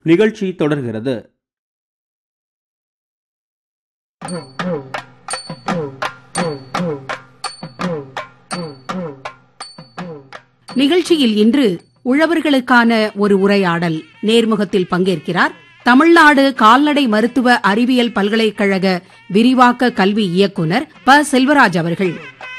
நிகழ்ச்சி தொடர்கிறது நிகழ்ச்சியில் இன்று உழவர்களுக்கான ஒரு உரையாடல் நேர்முகத்தில் பங்கேற்கிறார் தமிழ்நாடு கால்நடை மருத்துவ அறிவியல் பல்கலைக்கழக விரிவாக்க கல்வி இயக்குனர் ப செல்வராஜ் அவர்கள்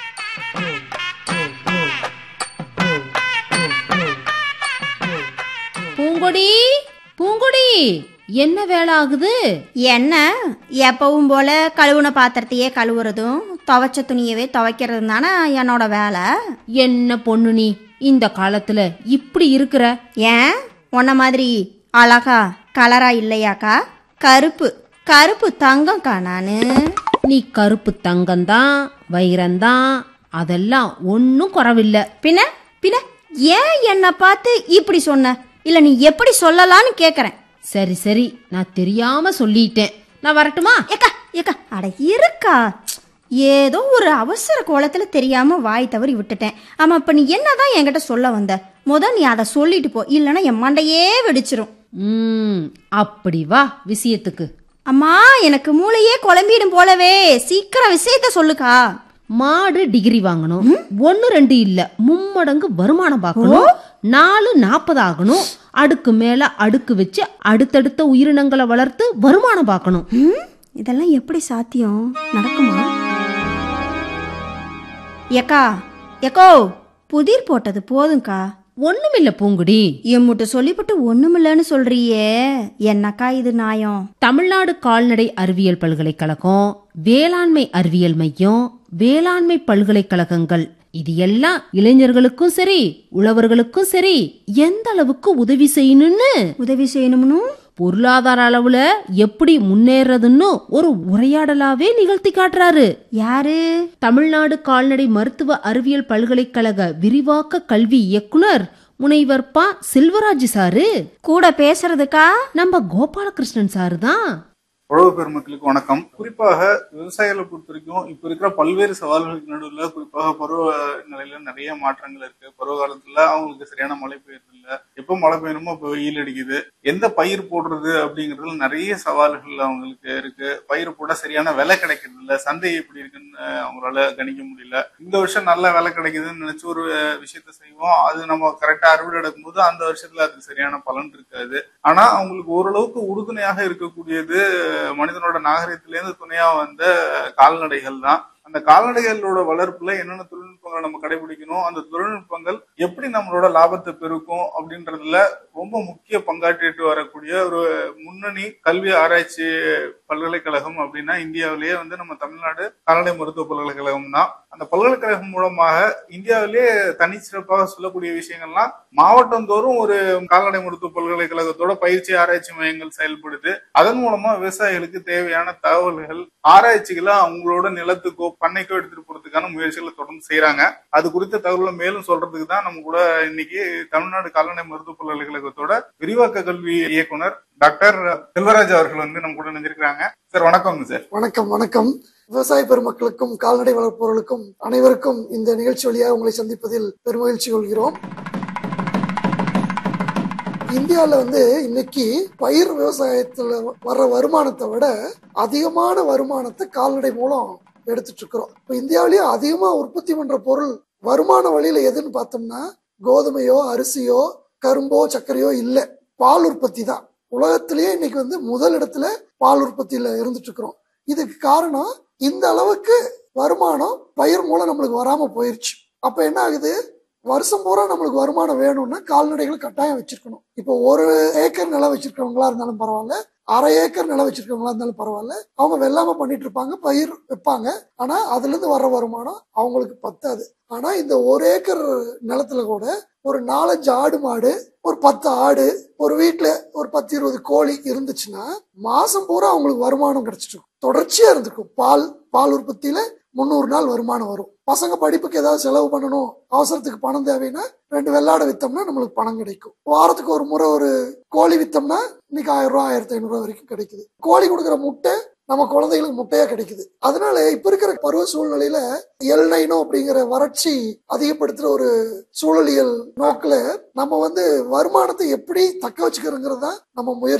பூங்கொடி பூங்கொடி என்ன வேலை ஆகுது என்ன எப்பவும் போல கழுவுன பாத்திரத்தையே கழுவுறதும் துவைச்ச துணியவே துவைக்கிறதும் தானே என்னோட வேலை என்ன பொண்ணு நீ இந்த காலத்துல இப்படி இருக்கிற ஏன் உன்ன மாதிரி அழகா கலரா இல்லையாக்கா கருப்பு கருப்பு தங்கம்க்கா நானு நீ கருப்பு தங்கம்தான் வைரம்தான் அதெல்லாம் ஒன்னும் குறவில்ல பின்ன பின்ன ஏன் என்னை பார்த்து இப்படி சொன்ன இல்ல நீ எப்படி சொல்லலான்னு கேக்குறேன் சரி சரி நான் தெரியாம சொல்லிட்டேன் நான் வரட்டுமா ஏக்கா ஏக்கா அட இருக்கா ஏதோ ஒரு அவசர கோலத்துல தெரியாம வாய் தவறி விட்டுட்டேன் ஆமா இப்ப நீ என்னதான் என்கிட்ட சொல்ல வந்த முத நீ அதை சொல்லிட்டு போ இல்லைன்னா என் மண்டையே வெடிச்சிரும் ம் அப்படி வா விஷயத்துக்கு அம்மா எனக்கு மூளையே குழம்பிடும் போலவே சீக்கிரம் விஷயத்த சொல்லுக்கா மாடு டிகிரி வாங்கணும் ஒன்னு ரெண்டு இல்ல மும்மடங்கு வருமானம் பார்க்கணும் நாலு நாற்பது ஆகணும் அடுக்கு மேல அடுக்கு வச்சு அடுத்தடுத்த உயிரினங்களை வளர்த்து வருமானம் பார்க்கணும் ம், இதெல்லாம் எப்படி சாத்தியம் நடக்குமா ஏக்கா ஏக்கோ புதிர் போட்டது போதும்க்கா ஒண்ணுமில்ல பூங்குடி எம்முட்டு சொல்லிவிட்டு ஒண்ணுமில்லன்னு சொல்றியே என்னக்கா இது நியாயம் தமிழ்நாடு கால்நடை அறிவியல் பல்கலைக்கழகம் வேளாண்மை அறிவியல் மையம் வேளாண்மை பல்கலைக்கழகங்கள் இது எல்லாம் இளைஞர்களுக்கும் சரி உழவர்களுக்கும் சரி எந்த அளவுக்கு உதவி செய்யணும்னு உதவி செய்யணும்னு பொருளாதார அளவுல எப்படி முன்னேறதுன்னு ஒரு உரையாடலாவே நிகழ்த்தி காட்டுறாரு யாரு தமிழ்நாடு கால்நடை மருத்துவ அறிவியல் பல்கலைக்கழக விரிவாக்க கல்வி இயக்குனர் முனைவர் ப செல்வராஜ் சாரு கூட பேசுறதுக்கா நம்ம கோபாலகிருஷ்ணன் சாரு தான் உழவு பெருமக்களுக்கு வணக்கம் குறிப்பாக விவசாயிகளை பொறுத்த வரைக்கும் இப்ப இருக்கிற பல்வேறு சவால்களுக்கு நடுவில் குறிப்பாக பருவ நிலையில நிறைய மாற்றங்கள் இருக்கு பருவ காலத்துல அவங்களுக்கு சரியான மழை பெய்யறது இல்ல எப்ப மழை பெய்யணுமோ இப்ப வெயில் அடிக்குது எந்த பயிர் போடுறது அப்படிங்கறதுல நிறைய சவால்கள் அவங்களுக்கு இருக்கு பயிர் போட சரியான விலை கிடைக்கிறது இல்ல சந்தை எப்படி இருக்குன்னு அவங்களால கணிக்க முடியல இந்த வருஷம் நல்ல விலை கிடைக்குதுன்னு நினைச்சு ஒரு விஷயத்த செய்வோம் அது நம்ம கரெக்டா அறுவடை எடுக்கும்போது அந்த வருஷத்துல அதுக்கு சரியான பலன் இருக்காது ஆனா அவங்களுக்கு ஓரளவுக்கு உறுதுணையாக இருக்கக்கூடியது மனிதனோட நாகரிகத்திலேருந்து துணையா வந்த கால்நடைகள் தான் அந்த கால்நடைகளோட வளர்ப்புல என்னென்ன தொழில்நுட்பங்களை நம்ம கடைபிடிக்கணும் அந்த தொழில்நுட்பங்கள் எப்படி நம்மளோட லாபத்தை பெருக்கும் அப்படின்றதுல ரொம்ப முக்கிய பங்காற்றிட்டு வரக்கூடிய ஒரு முன்னணி கல்வி ஆராய்ச்சி பல்கலைக்கழகம் அப்படின்னா இந்தியாவிலேயே வந்து நம்ம தமிழ்நாடு கால்நடை மருத்துவ பல்கலைக்கழகம் தான் அந்த பல்கலைக்கழகம் மூலமாக இந்தியாவிலேயே தனிச்சிறப்பாக சொல்லக்கூடிய விஷயங்கள்லாம் மாவட்டம் தோறும் ஒரு கால்நடை மருத்துவ பல்கலைக்கழகத்தோட பயிற்சி ஆராய்ச்சி மையங்கள் செயல்படுது அதன் மூலமா விவசாயிகளுக்கு தேவையான தகவல்கள் ஆராய்ச்சிகளை அவங்களோட நிலத்துக்கோ பண்ணைக்கோ எடுத்துட்டு போறதுக்கான முயற்சிகளை தொடர்ந்து செய்யறாங்க அது குறித்த தகவலை மேலும் சொல்றதுக்கு தான் நம்ம கூட இன்னைக்கு தமிழ்நாடு கால்நடை மருத்துவ பல்கலைக்கழகத்தோட விரிவாக்க கல்வி இயக்குனர் டாக்டர் செல்வராஜ் அவர்கள் வந்து நம்ம கூட நினைஞ்சிருக்காங்க சார் வணக்கங்க சார் வணக்கம் வணக்கம் விவசாய பெருமக்களுக்கும் கால்நடை வளர்ப்பவர்களுக்கும் அனைவருக்கும் இந்த நிகழ்ச்சி வழியாக உங்களை சந்திப்பதில் பெருமகிழ்ச்சி கொள்கிறோம் இந்தியாவில் வந்து இன்னைக்கு பயிர் விவசாயத்துல வர்ற வருமானத்தை விட அதிகமான வருமானத்தை கால்நடை மூலம் எடுத்துட்டு இருக்கிறோம் இப்போ இந்தியாவிலேயே அதிகமா உற்பத்தி பண்ற பொருள் வருமான வழியில எதுன்னு பார்த்தோம்னா கோதுமையோ அரிசியோ கரும்போ சர்க்கரையோ இல்லை பால் உற்பத்தி தான் உலகத்திலேயே இன்னைக்கு வந்து முதல் இடத்துல பால் உற்பத்தியில இருந்துட்டு இருக்கிறோம் இதுக்கு காரணம் இந்த அளவுக்கு வருமானம் பயிர் மூலம் நம்மளுக்கு வராம போயிருச்சு அப்ப என்ன ஆகுது வருஷம் பூரா நம்மளுக்கு வருமானம் வேணும்னா கால்நடைகள் கட்டாயம் வச்சிருக்கணும் இப்போ ஒரு ஏக்கர் நிலம் வச்சிருக்கவங்களா இருந்தாலும் பரவாயில்ல அரை ஏக்கர் நிலம் வச்சிருக்கவங்களா இருந்தாலும் பரவாயில்ல அவங்க வெள்ளாம பண்ணிட்டு இருப்பாங்க பயிர் வைப்பாங்க ஆனா அதுல இருந்து வர்ற வருமானம் அவங்களுக்கு பத்தாது ஆனா இந்த ஒரு ஏக்கர் நிலத்துல கூட ஒரு நாலஞ்சு ஆடு மாடு ஒரு பத்து ஆடு ஒரு வீட்டுல ஒரு பத்து இருபது கோழி இருந்துச்சுன்னா மாசம் பூரா அவங்களுக்கு வருமானம் கிடைச்சிட்டு இருக்கும் தொடர்ச்சியா இருந்திருக்கும் பால் பால் உற்பத்தியில முந்நூறு நாள் வருமானம் வரும் பசங்க படிப்புக்கு ஏதாவது செலவு பண்ணணும் அவசரத்துக்கு பணம் தேவைன்னா ரெண்டு வெள்ளாடை வித்தோம்னா நம்மளுக்கு பணம் கிடைக்கும் வாரத்துக்கு ஒரு முறை ஒரு கோழி வித்தோம்னா இன்னைக்கு ஆயிரம் ரூபாய் ஆயிரத்தி ஐநூறு ரூபாய் வரைக்கும் கிடைக்குது கோழி கொடுக்குற முட்டை நம்ம குழந்தைகளுக்கு முட்டையா கிடைக்குது அதனால இப்ப இருக்கிற பருவ சூழ்நிலையில எல்னைனோ அப்படிங்கிற வறட்சி அதிகப்படுத்துற ஒரு சூழலியல் நோக்குல நம்ம வந்து வருமானத்தை எப்படி தக்க வச்சுக்கிறோங்கிறது தான் நம்ம முயற்சி